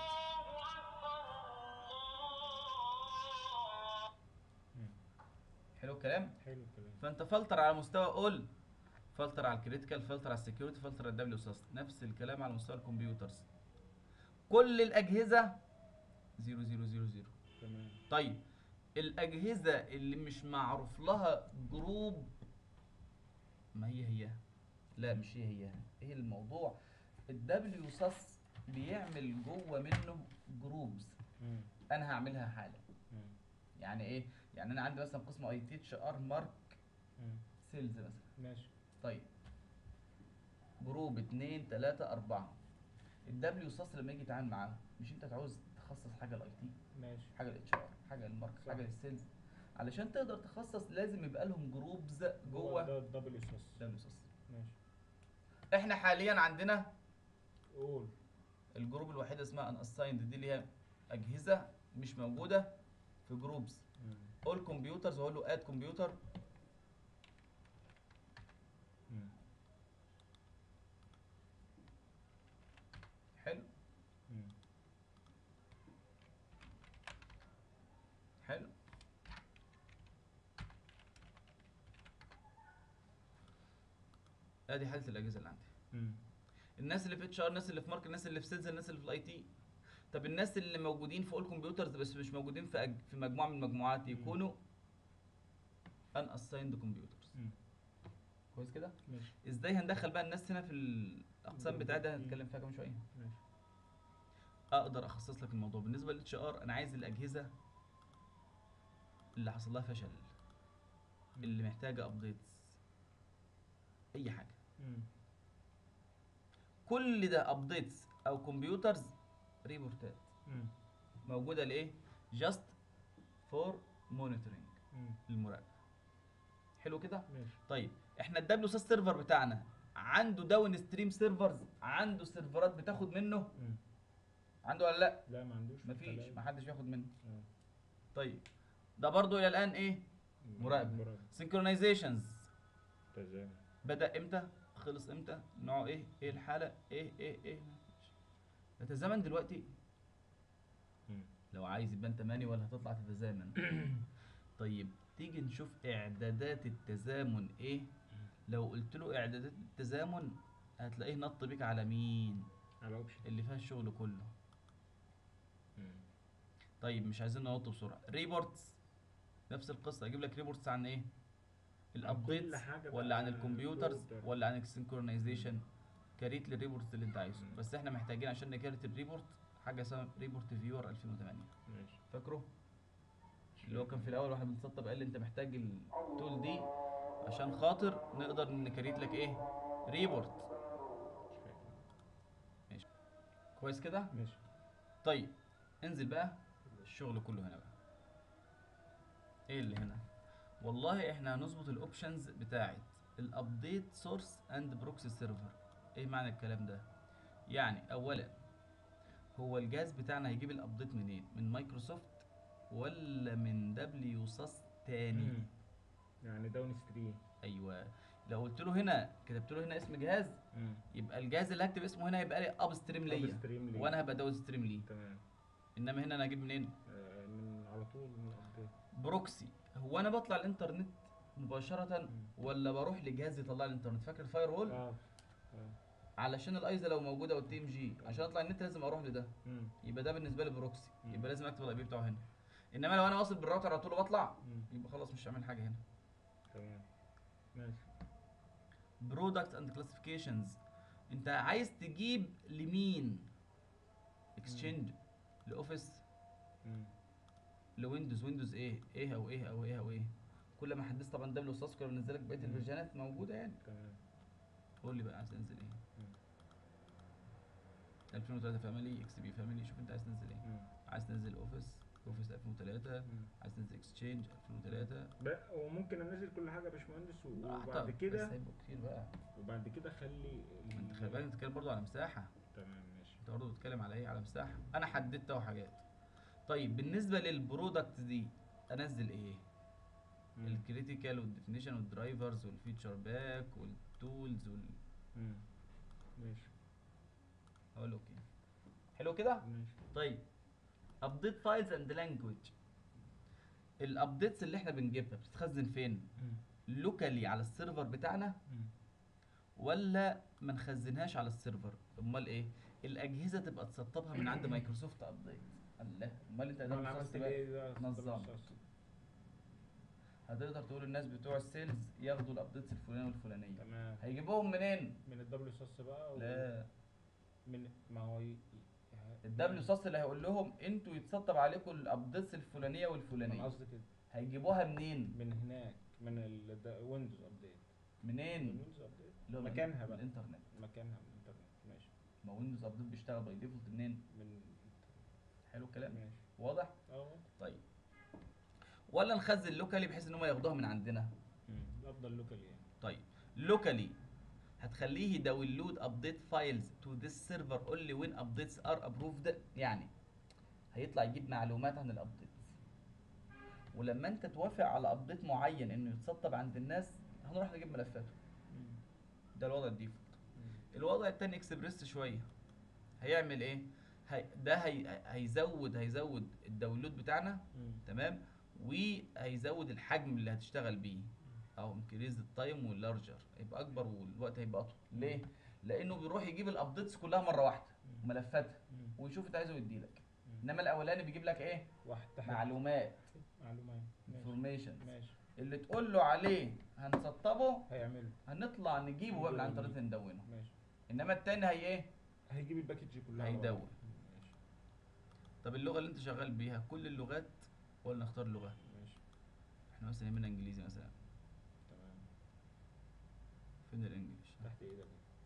مم. حلو الكلام حلو الكلام فانت فلتر على مستوى اول فلتر على الكريتيكال فلتر على السكيورتي فلتر على الدبليو ساس نفس الكلام على مستوى الكمبيوترز كل الاجهزه 0000 تمام طيب الاجهزه اللي مش معروف لها جروب ما هي هي لا مش هي هي ايه الموضوع الدبليو ساس بيعمل جوه منه جروبز مم. انا هعملها حالا مم. يعني ايه يعني انا عندي مثلا قسم اي تي اتش ار مارك مم. سيلز مثلا ماشي طيب جروب اتنين تلاتة أربعة الدبليو ساس لما يجي يتعامل معاه مش انت تعوز تخصص حاجة الاي تي ماشي حاجة الاتش ار حاجة المارك صح. حاجة للسيلز علشان تقدر تخصص لازم يبقى لهم جروبز جوه ده الدبليو ساس دبليو ساس ماشي احنا حاليا عندنا قول الجروب الوحيدة اسمها ان اسايند دي اللي هي اجهزة مش موجودة في جروبز مم. اول كمبيوترز واقول له اد كمبيوتر مم. حلو مم. حلو ادي حالة الاجهزة اللي عندي مم. الناس اللي في اتش ار الناس اللي في مارك الناس اللي في سيلز الناس اللي في الاي تي طب الناس اللي موجودين في اول كمبيوترز بس مش موجودين في أج... في مجموعه من المجموعات يكونوا ان اسايند كمبيوترز مم. كويس كده ماشي ازاي هندخل بقى الناس هنا في الاقسام بتاعتها مم. هنتكلم فيها كمان شويه ماشي اقدر اخصص لك الموضوع بالنسبه للاتش ار انا عايز الاجهزه اللي حصل لها فشل اللي محتاجه ابديتس اي حاجه مم. كل ده ابديتس او كمبيوترز ريبورتات مم. موجوده لايه جاست فور مونيتورنج مم. للمراقبه حلو كده ماشي طيب احنا الدبليو سي سيرفر بتاعنا عنده داون ستريم سيرفرز عنده سيرفرات بتاخد منه مم. عنده ولا لا لا ما عندوش مفيش كلام. محدش بياخد منه آه. طيب ده برضو الى الان ايه مراقبة. مراقبة سينكرونايزيشنز تزامن بدا امتى خلص امتى نوعه ايه ايه الحاله ايه ايه ايه تتزامن دلوقتي مم. لو عايز يبقى انت ماني ولا هتطلع تتزامن طيب تيجي نشوف اعدادات التزامن ايه لو قلت له اعدادات التزامن هتلاقيه نط بيك على مين على اوبشن اللي فيها الشغل كله طيب مش عايزين ننط بسرعه ريبورتس نفس القصه اجيب لك ريبورتس عن ايه الابديتس حاجة ولا عن بقى الكمبيوترز folder. ولا عن السينكرونايزيشن كريت للريبورت اللي انت عايزه مم. بس احنا محتاجين عشان نكريت الريبورت حاجه اسمها ريبورت فيور 2008 ماشي فاكره اللي هو كان في الاول واحنا بنسطب قال لي انت محتاج التول دي عشان خاطر نقدر نكريت لك ايه ريبورت مش فاكر كويس كده ماشي طيب انزل بقى الشغل كله هنا بقى ايه اللي هنا والله احنا هنظبط الاوبشنز بتاعت الابديت سورس اند بروكسي سيرفر ايه معنى الكلام ده يعني اولا هو الجهاز بتاعنا هيجيب الابديت منين من مايكروسوفت ولا من دبليو ساس تاني مم. يعني داون ستريم ايوه لو قلت له هنا كتبت له هنا اسم جهاز يبقى الجهاز اللي هكتب اسمه هنا يبقى لي اب ستريم ليا ستريم ليه وانا هبقى داون ستريم ليه تمام انما هنا انا اجيب منين آه، من على طول من الابديت بروكسي هو انا بطلع الانترنت مباشرة ولا بروح لجهاز يطلع لي الانترنت فاكر الفاير وول اه اه علشان الايزا لو موجوده والتي ام جي عشان اطلع النت لازم اروح لده مم. يبقى ده بالنسبه لي بروكسي مم. يبقى لازم اكتب الاي بي بتاعه هنا انما لو انا واصل بالراوتر على طول وبطلع مم. يبقى خلاص مش هعمل حاجه هنا تمام ماشي برودكت اند كلاسيفيكيشنز انت عايز تجيب لمين اكسشينج لاوفيس مم. لويندوز ويندوز ايه ايه او ايه او ايه او ايه كل ما حدثت طبعا دبليو ساس كنا بننزل لك بقيه مم. الفيرجنات موجوده يعني تمام قول لي بقى عايز تنزل ايه مم. 2003 فاميلي اكس بي فاميلي شوف انت عايز تنزل ايه مم. عايز تنزل اوفيس اوفيس 2003 مم. عايز تنزل اكسشينج 2003 بقى وممكن انزل كل حاجه يا باشمهندس و- براحتك، وبعد بس كده هيبقوا كتير بقى وبعد كده اخلي ما انت خلي بالك انت بتتكلم برضه على مساحه تمام ماشي انت برضه بتتكلم على ايه على مساحه انا حددت اهو حاجات طيب بالنسبه للبرودكت دي انزل ايه مم. الكريتيكال والديفينيشن والدرايفرز والفيتشر باك والتولز وال مم. ماشي اقول اوكي حلو كده ماشي طيب ابديت فايلز اند لانجوج الابديتس اللي احنا بنجيبها بتتخزن فين مم. لوكالي على السيرفر بتاعنا مم. ولا ما نخزنهاش على السيرفر امال ايه الاجهزه تبقى تسطبها من عند مايكروسوفت ابديت الله امال انت انا هتعمل عملت خاص بقى ايه ده نظم. هتقدر تقول الناس بتوع السيلز ياخدوا الابديتس الفلانيه والفلانيه تمام هيجيبوهم منين من الدبليو ساس بقى و- لا من ما هو ي... ي- الدبليو ساس اللي هيقول لهم انتوا يتسطب عليكم الابديتس الفلانيه انا والفلانيه قصدي كده هيجيبوها منين من هناك من الويندوز ابديت منين الويندوز ابديت اللي هو من- مكانها من بقى الانترنت مكانها من الانترنت ماشي ما ويندوز ابديت بيشتغل باي ديفولت منين من حلو الكلام ماشي واضح اه طيب ولا نخزن لوكالي بحيث ان هم ياخدوها من عندنا مم. افضل لوكال يعني طيب لوكالي هتخليه يداونلود ابديت فايلز تو ذس سيرفر اونلي وين ابديتس ار ابروفد يعني هيطلع يجيب معلومات عن الابديتس ولما انت توافق على ابديت معين انه يتسطب عند الناس هنروح نجيب ملفاته مم. ده الوضع الديفولت مم. الوضع التاني اكسبريس شويه هيعمل ايه هي ده هي هيزود هيزود الداونلود بتاعنا مم. تمام وهيزود الحجم اللي هتشتغل بيه او انكريز التايم واللارجر هيبقى اكبر والوقت هيبقى اطول ليه لانه بيروح يجيب الابديتس كلها مره واحده مم. ملفاتها مم. ويشوف انت عايزه يديلك مم. انما الاولاني بيجيب لك ايه واحد تحت معلومات معلومات ماشي انفورميشن ماشي اللي تقول له عليه هنسطبه هيعمله هنطلع نجيبه بقى من على الانترنت ندونه ماشي انما التاني هي ايه هيجيب الباكج كلها هيدون. ورا. ماشي طب اللغه اللي انت شغال بيها كل اللغات ولا نختار لغه ماشي احنا مثلا يهمنا انجليزي مثلا تمام فين الانجليش تحت ايدك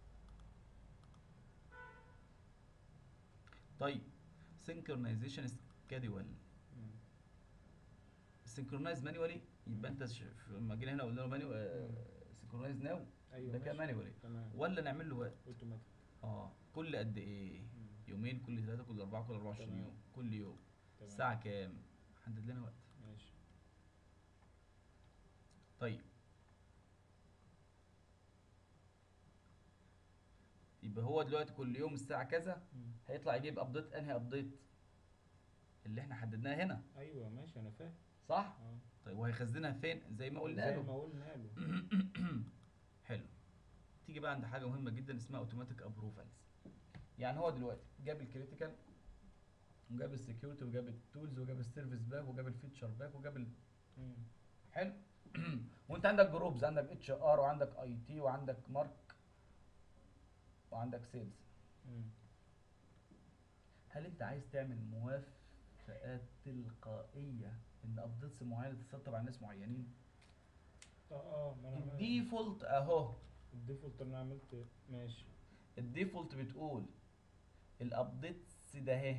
طيب synchronization schedule مم. synchronize manually يبقى انت ش- في- لما جينا هنا قلنا له مانيو synchronize now ايوه ده كده ماشي. manually تمام ولا نعمل له وقت اوتوماتيك اه كل قد ايه مم. يومين كل ثلاثة كل أربعة كل 24 تمام. يوم كل يوم تمام. الساعة كام حدد لنا وقت ماشي طيب يبقى هو دلوقتي كل يوم الساعة كذا مم. هيطلع يجيب ابديت انهي ابديت اللي احنا حددناها هنا ايوه ماشي انا فاهم صح اه طيب وهيخزنها فين زي ما قلنا زي له ما قلنا له حلو تيجي بقى عند حاجه مهمه جدا اسمها اوتوماتيك ابروفالز يعني هو دلوقتي جاب الكريتيكال وجاب السكيورتي وجاب التولز وجاب السيرفيس باك وجاب الفيتشر باك وجاب ال... مم. حلو وانت عندك جروبز عندك اتش ار وعندك اي تي وعندك مارك وعندك سيلز مم. هل انت عايز تعمل موافقات تلقائيه ان ابديتس معينه تتسطب على ناس معينين اه اه ما انا عملت- الديفولت اهو الديفولت انا عملت ماشي الديفولت بتقول الابديتس ده اهي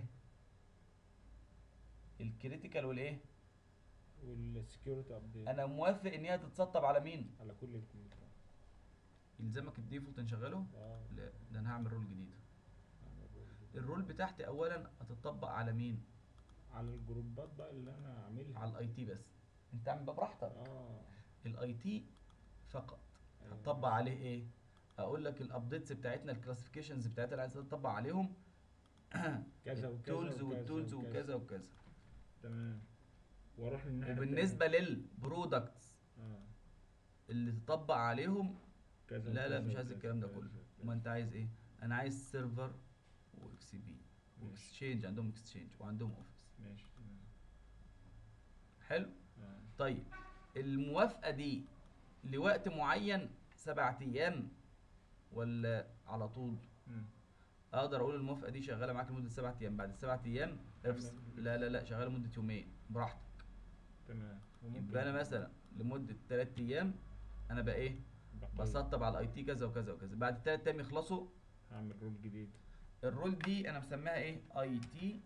الكريتيكال والايه والسكيورتي ابديت انا موافق ان هي تتسطب على مين على كل الكمبيوتر يلزمك الديفولت نشغله اه لا ده انا هعمل رول جديد على الرول. الرول بتاعتي اولا هتطبق على مين على الجروبات بقى اللي انا عاملها على الاي تي بس انت اعمل بقى براحتك اه الاي تي فقط أيوة. هتطبق عليه ايه اقول لك الابديتس بتاعتنا الكلاسيفيكيشنز بتاعتنا اللي عايز تطبق عليهم كذا وكذا التولز وكذا والتولز وكذا وكذا تمام واروح للناحيه وبالنسبه للبرودكتس التانية. اه اللي تطبق عليهم كذا لا لا وكذا مش عايز وكذا الكلام ده وكذا كله وكذا. ما انت عايز ايه انا عايز سيرفر واكس بي ماشي. واكسشينج عندهم اكسشينج وعندهم اوفيس ماشي تمام. حلو اه طيب الموافقه دي لوقت معين سبعة ايام ولا على طول مم. اقدر اقول الموافقه دي شغاله معاك لمده سبعة ايام بعد السبعة ايام افصل تمام. لا لا لا شغاله لمده يومين براحتك تمام وممكن يبقى انا مثلا لمده 3 ايام انا بقى ايه بقوي. بسطب على الاي تي كذا وكذا وكذا بعد الثلاث ايام يخلصوا هعمل رول جديد الرول دي انا مسميها ايه اي تي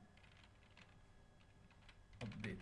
ابديتس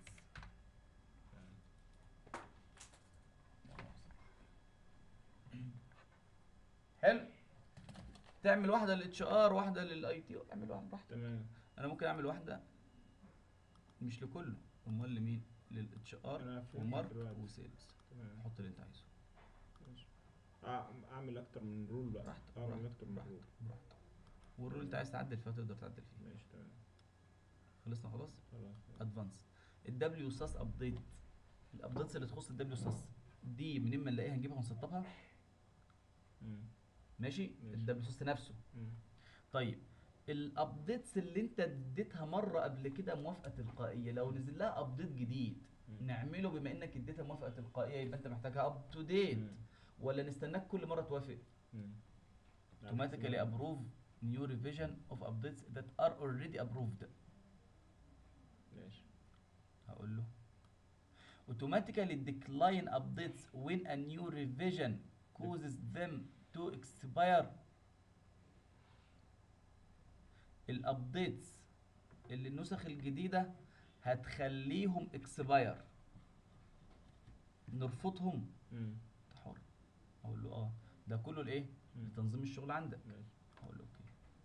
حلو تعمل واحده للاتش ار واحده للاي تي اعمل واحده براحتك تمام انا ممكن اعمل واحده مش لكله امال لمين للاتش ار أنا فهمت ومارك دلوقتي. وسيلز تمام حط اللي انت عايزه ماشي. أع- اعمل اكتر من رول بقى براحتك اعمل براحتك اكتر من براحتك رول براحتك والرول اللي انت عايز تعدل فيها تقدر تعدل فيه ماشي تمام خلصنا خلاص خلاص ادفانس الدبليو ساس ابديت الابديتس اللي تخص الدبليو ساس دي منين ما نلاقيها نجيبها ونسطبها مم. ماشي ماشي. الدبليو ساس نفسه مم. طيب الابديتس اللي انت اديتها مره قبل كده موافقه تلقائيه لو نزل لها ابديت جديد مم. نعمله بما انك اديتها موافقه تلقائيه يبقى انت محتاجها اب تو ديت مم. ولا نستناك كل مره توافق مم. automatically approve new revision of updates that are already approved ماشي هقول له automatically decline updates when a new revision causes them to expire الابديتس اللي النسخ الجديدة هتخليهم expire نرفضهم مم. انت حر اقول له اه ده كله لايه مم. لتنظيم الشغل عندك ماشي اقول له اوكي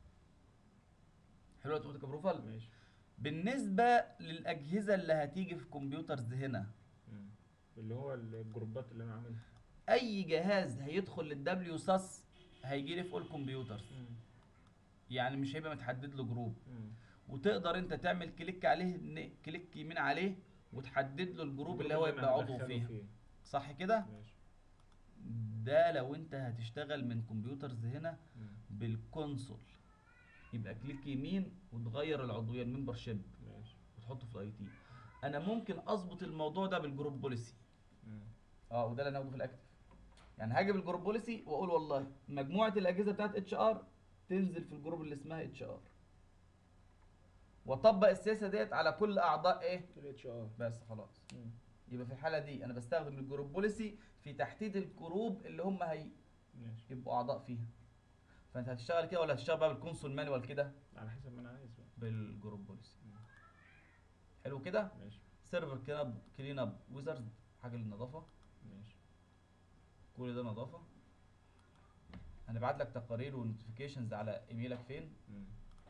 حلو اوتوماتيك ابروفال ماشي بالنسبة للأجهزة اللي هتيجي في كمبيوترز هنا مم. اللي هو الجروبات اللي انا عاملها أي جهاز هيدخل للدبليو ساس هيجي لي في أول كمبيوترز يعني مش هيبقى متحدد له جروب مم. وتقدر أنت تعمل كليك عليه ن- كليك يمين عليه وتحدد له الجروب اللي هو أنا يبقى عضو هدخله فيها فيه. صح كده؟ ماشي ده لو أنت هتشتغل من كمبيوترز هنا مم. بالكونسول يبقى كليك يمين وتغير العضوية الممبر شيب ماشي وتحطه في الاي تي انا ممكن اظبط الموضوع ده بالجروب بوليسي مم. اه وده اللي انا هاخده في الاكتف يعني هاجي بالجروب بوليسي واقول والله مجموعه الاجهزه بتاعت اتش ار تنزل في الجروب اللي اسمها اتش ار واطبق السياسه ديت على كل اعضاء ايه الاتش ار بس خلاص يبقى في الحاله دي انا بستخدم الجروب بوليسي في تحديد الجروب اللي هم هيبقوا ماشي اعضاء فيها فانت هتشتغل كده ولا هتشتغل بقى بالكونسول مانوال كده على حسب ما انا عايز بقى بالجروب بوليسي مم. حلو كده ماشي سيرفر كلين اب كلين اب ويزرد حاجه للنظافه ماشي كل ده نظافه هنبعت لك تقارير ونوتيفيكيشنز على ايميلك فين مم.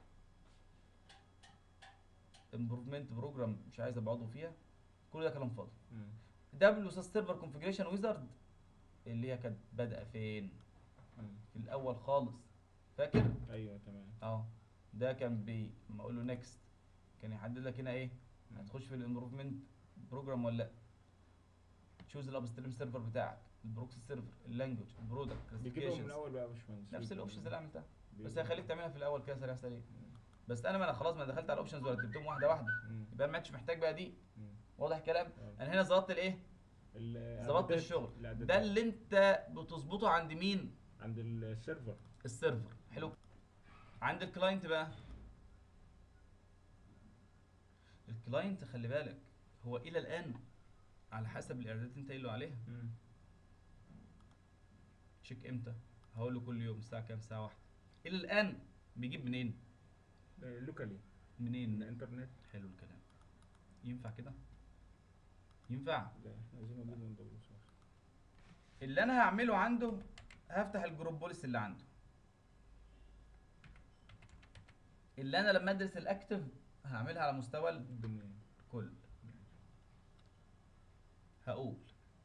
امبروفمنت بروجرام مش عايز ابقى عضو فيها كل ده كلام فاضي مم. دبليو ساس سيرفر كونفيجريشن ويزرد اللي هي كانت بادئه فين مم. في الاول خالص فاكر ايوه تمام اه ده كان بي لما اقول له نيكست كان يحدد لك هنا ايه مم. هتخش في الامبروفمنت بروجرام ولا لا تشوز الاب ستريم سيرفر بتاعك البروكسي سيرفر اللانجوج البرودكت بيجيبهم من الاول بقى يا باشمهندس نفس بيجيبهم الاوبشنز اللي عملتها بيجيبهم. بس هيخليك تعملها في الاول كده سريع سريع مم. بس انا ما انا خلاص ما أنا دخلت على الاوبشنز ورتبتهم واحده واحده مم. يبقى أنا ما عدتش محتاج بقى دي مم. واضح الكلام آه. انا هنا ظبطت الايه ال- ظبطت الإعدادات- الشغل الإعدادات. ده اللي انت بتظبطه عند مين عند السيرفر السيرفر حلو عند الكلاينت بقى الكلاينت خلي بالك هو الى الان على حسب الاعدادات اللي انت قايل له عليها مم. تشيك امتى هقول له كل يوم الساعه كام الساعه واحدة الى الان بيجيب منين آه، لوكالي منين الانترنت حلو الكلام ينفع كده ينفع لا احنا عايزين نجيب من دبليو صح اللي انا هعمله عنده هفتح الجروب بوليس اللي عنده اللي انا لما ادرس الاكتف هعملها على مستوى الدنيا الكل هقول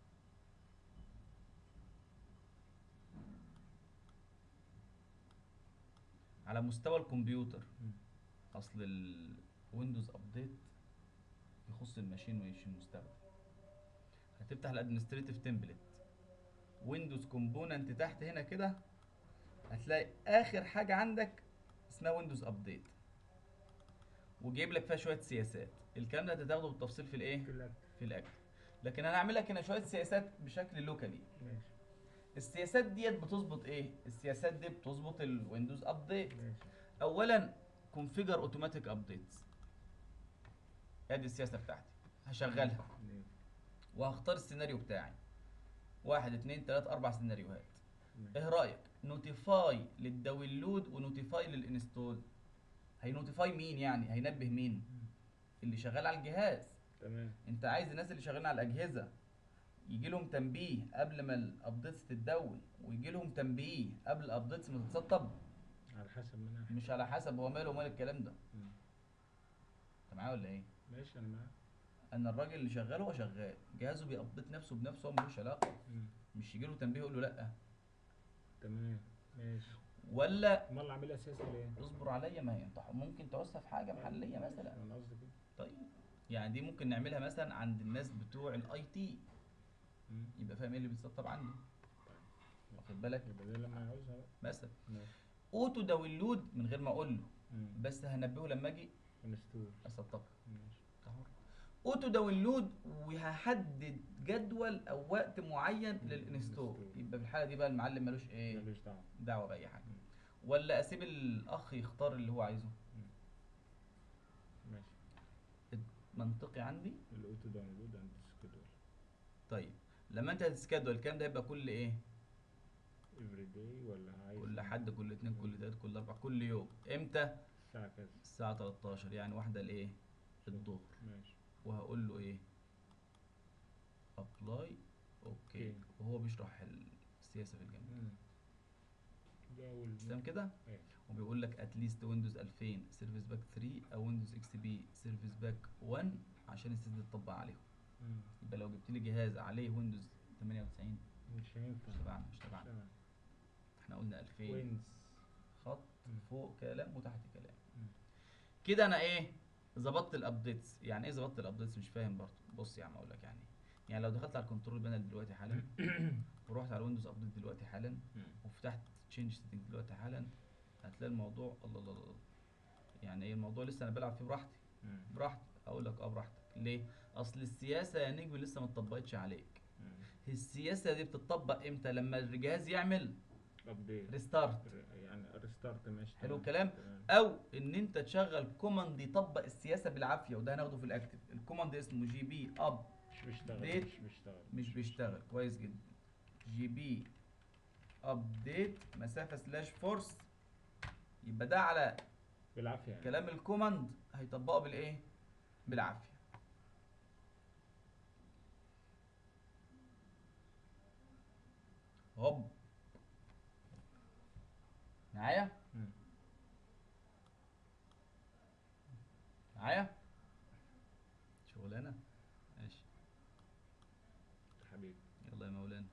على مستوى الكمبيوتر مم. اصل الويندوز ابديت يخص الماشين مش المستخدم هتفتح الادمنستريتيف تمبلت ويندوز كومبوننت تحت هنا كده هتلاقي اخر حاجه عندك اسمها ويندوز ابديت وجايب لك فيها شويه سياسات الكلام ده هتاخده بالتفصيل في الايه كلها في الاكل لكن انا هعمل لك هنا شويه سياسات بشكل لوكالي ماشي السياسات ديت بتظبط ايه السياسات دي بتظبط الويندوز ابديت ماشي اولا configure automatic updates ادي السياسه بتاعتي هشغلها مم. وهختار السيناريو بتاعي واحد اتنين تلات اربع سيناريوهات مم. ايه رايك نوتيفاي للداونلود ونوتيفاي للانستول هينوتيفاي مين يعني هينبه مين اللي شغال على الجهاز تمام انت عايز الناس اللي شغالين على الاجهزه يجي لهم تنبيه قبل ما الابديتس تتدون ويجي لهم تنبيه قبل الابديتس ما تتسطب على حسب ما انا مش على حسب هو ماله ومال الكلام ده مم. انت معايا ولا ايه ماشي انا معاك ان الراجل اللي شغال هو شغال جهازه بيابديت نفسه بنفسه هو ملوش علاقه مم. مش يجي له تنبيه يقول له لا تمام ماشي ولا امال اعملها اساسا ليه؟ اصبر عليا ما هي انت ممكن تعوزها في حاجه محليه مثلا انا قصدي كده طيب يعني دي ممكن نعملها مثلا عند الناس بتوع الاي تي مم. يبقى فاهم ايه اللي بيتسطب عنده واخد بالك يبقى ده لما يعوزها بقى مثلا ماشي اوتو داونلود من غير ما اقول له مم. بس هنبهه لما اجي انستول اسطبها ماشي اوتو داونلود وهحدد جدول او وقت معين للانستول الانستول. يبقى في الحاله دي بقى المعلم ملوش ايه ماليش دعوه دعوه باي حاجه مم. ولا اسيب الاخ يختار اللي هو عايزه ماشي منطقي عندي الاوتو داونلود اند سكيدول طيب لما انت هتسكادول الكلام ده يبقى كل ايه افري داي ولا عايز كل حد كل اتنين كل تلات كل اربع كل يوم امتى الساعه كذا الساعه 13 يعني واحده الايه الظهر ماشي وهقول له ايه ابلاي اوكي اوكي. وهو بيشرح السياسه في الجنب مم. ده اول تمام كده ايه وبيقول لك اتليست ويندوز 2000 سيرفيس باك 3 او ويندوز اكس بي سيرفيس باك 1 عشان السيستم يتطبق عليهم مم. يبقى لو جبت لي جهاز عليه ويندوز 98 مش هينفع مش تبعنا مش تبعنا تمام. احنا قلنا 2000 وينز خط مم. فوق كلام وتحت كلام مم. كده انا ايه ظبطت الابديتس يعني ايه ظبطت الابديتس مش فاهم برضه بص يا عم اقول لك يعني إيه. يعني لو دخلت على الكنترول بانل دلوقتي حالا ورحت على ويندوز ابديت دلوقتي حالا مم. وفتحت تشينج سيتنج دلوقتي حالا هتلاقي الموضوع الله الله الله يعني ايه الموضوع لسه انا بلعب فيه براحتي مم. براحتي اقول لك اه براحتك ليه اصل السياسه يا نجم لسه ما اتطبقتش عليك مم. السياسه دي بتطبق امتى لما الجهاز يعمل ابديت ريستارت يعني ريستارت ماشي حلو تمام. الكلام تمام. او ان انت تشغل كوماند يطبق السياسه بالعافيه وده هناخده في الاكتف الكوماند اسمه جي بي اب مش بيشتغل ديت مش بيشتغل مش بيشتغل كويس جدا جي بي ابديت مسافه سلاش فورس يبقى ده على بالعافيه يعني كلام الكوماند هيطبقه بالايه بالعافيه هوب معايا مم. معايا شغلانه ماشي حبيبي يلا يا مولانا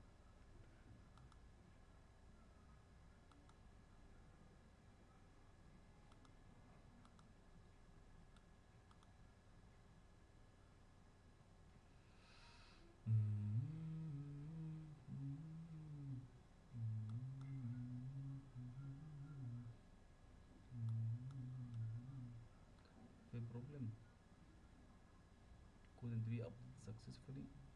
في problem couldn't be updated successfully